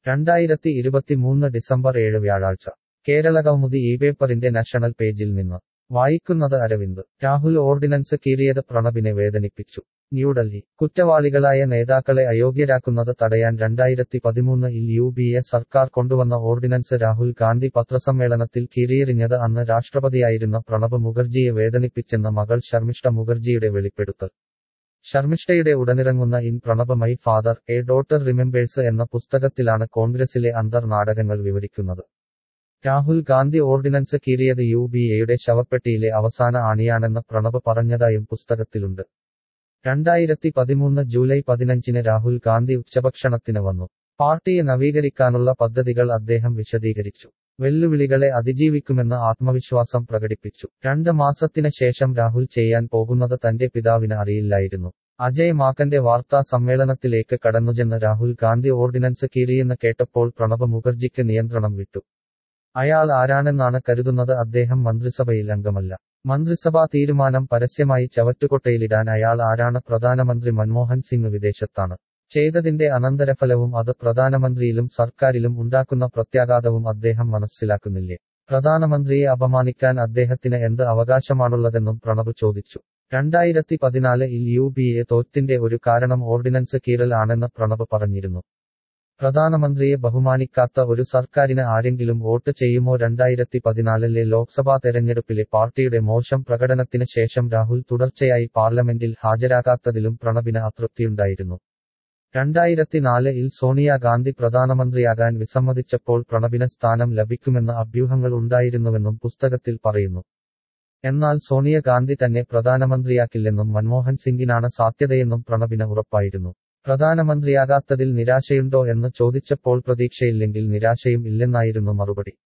രണ്ടായിരത്തി ഇരുപത്തിമൂന്ന് ഡിസംബർ ഏഴ് വ്യാഴാഴ്ച കേരളകൗമുദി ഈ പേപ്പറിന്റെ നാഷണൽ പേജിൽ നിന്ന് വായിക്കുന്നത് അരവിന്ദ് രാഹുൽ ഓർഡിനൻസ് കീറിയത് പ്രണബിനെ വേദനിപ്പിച്ചു ന്യൂഡൽഹി കുറ്റവാളികളായ നേതാക്കളെ അയോഗ്യരാക്കുന്നത് തടയാൻ രണ്ടായിരത്തി പതിമൂന്നിൽ യു ബി എ സർക്കാർ കൊണ്ടുവന്ന ഓർഡിനൻസ് രാഹുൽ ഗാന്ധി പത്രസമ്മേളനത്തിൽ കീറിയെറിഞ്ഞത് അന്ന് രാഷ്ട്രപതിയായിരുന്ന പ്രണബ് മുഖർജിയെ വേദനിപ്പിച്ചെന്ന മകൾ ശർമിഷ്ഠ മുഖർജിയുടെ വെളിപ്പെടുത്തൽ ശർമിഷ്ഠയുടെ ഉടനിറങ്ങുന്ന in Pranab my father a daughter remembers എന്ന പുസ്തകത്തിലാണ് കോൺഗ്രസിലെ അന്തർ നാടകങ്ങൾ വിവരിക്കുന്നത് രാഹുൽ ഗാന്ധി ഓർഡിനൻസ് കീറിയത് യു ബി എയുടെ ശവപ്പെട്ടിയിലെ അവസാന ആണിയാണെന്ന് പ്രണബ് പറഞ്ഞതായും പുസ്തകത്തിലുണ്ട് രണ്ടായിരത്തി പതിമൂന്ന് ജൂലൈ പതിനഞ്ചിന് രാഹുൽ ഗാന്ധി ഉച്ചഭക്ഷണത്തിന് വന്നു പാർട്ടിയെ നവീകരിക്കാനുള്ള പദ്ധതികൾ അദ്ദേഹം വിശദീകരിച്ചു വെല്ലുവിളികളെ അതിജീവിക്കുമെന്ന് ആത്മവിശ്വാസം പ്രകടിപ്പിച്ചു രണ്ട് മാസത്തിന് ശേഷം രാഹുൽ ചെയ്യാൻ പോകുന്നത് തന്റെ പിതാവിന് അറിയില്ലായിരുന്നു അജയ് മാക്കന്റെ വാർത്താ സമ്മേളനത്തിലേക്ക് കടന്നുചെന്ന് രാഹുൽ ഗാന്ധി ഓർഡിനൻസ് കീറിയെന്ന് കേട്ടപ്പോൾ പ്രണബ് മുഖർജിക്ക് നിയന്ത്രണം വിട്ടു അയാൾ ആരാണെന്നാണ് കരുതുന്നത് അദ്ദേഹം മന്ത്രിസഭയിൽ അംഗമല്ല മന്ത്രിസഭാ തീരുമാനം പരസ്യമായി ചവറ്റുകൊട്ടയിലിടാൻ അയാൾ ആരാണ് പ്രധാനമന്ത്രി മൻമോഹൻ സിംഗ് വിദേശത്താണ് ചെയ്തതിന്റെ അനന്തരഫലവും അത് പ്രധാനമന്ത്രിയിലും സർക്കാരിലും ഉണ്ടാക്കുന്ന പ്രത്യാഘാതവും അദ്ദേഹം മനസ്സിലാക്കുന്നില്ലേ പ്രധാനമന്ത്രിയെ അപമാനിക്കാൻ അദ്ദേഹത്തിന് എന്ത് അവകാശമാണുള്ളതെന്നും പ്രണബ് ചോദിച്ചു രണ്ടായിരത്തി പതിനാലിൽ യു ബി എ തോറ്റിന്റെ ഒരു കാരണം ഓർഡിനൻസ് കീറൽ ആണെന്ന് പ്രണബ് പറഞ്ഞിരുന്നു പ്രധാനമന്ത്രിയെ ബഹുമാനിക്കാത്ത ഒരു സർക്കാരിന് ആരെങ്കിലും വോട്ട് ചെയ്യുമോ രണ്ടായിരത്തി പതിനാലിലെ ലോക്സഭാ തെരഞ്ഞെടുപ്പിലെ പാർട്ടിയുടെ മോശം പ്രകടനത്തിന് ശേഷം രാഹുൽ തുടർച്ചയായി പാർലമെന്റിൽ ഹാജരാകാത്തതിലും പ്രണബിന് അതൃപ്തിയുണ്ടായിരുന്നു രണ്ടായിരത്തിനാലിൽ സോണിയ ഗാന്ധി പ്രധാനമന്ത്രിയാകാൻ വിസമ്മതിച്ചപ്പോൾ പ്രണബിന് സ്ഥാനം ലഭിക്കുമെന്ന അഭ്യൂഹങ്ങൾ ഉണ്ടായിരുന്നുവെന്നും പുസ്തകത്തിൽ പറയുന്നു എന്നാൽ സോണിയ ഗാന്ധി തന്നെ പ്രധാനമന്ത്രിയാക്കില്ലെന്നും മൻമോഹൻ സിംഗിനാണ് സാധ്യതയെന്നും പ്രണബിന് ഉറപ്പായിരുന്നു പ്രധാനമന്ത്രിയാകാത്തതിൽ നിരാശയുണ്ടോ എന്ന് ചോദിച്ചപ്പോൾ പ്രതീക്ഷയില്ലെങ്കിൽ നിരാശയും ഇല്ലെന്നായിരുന്നു മറുപടി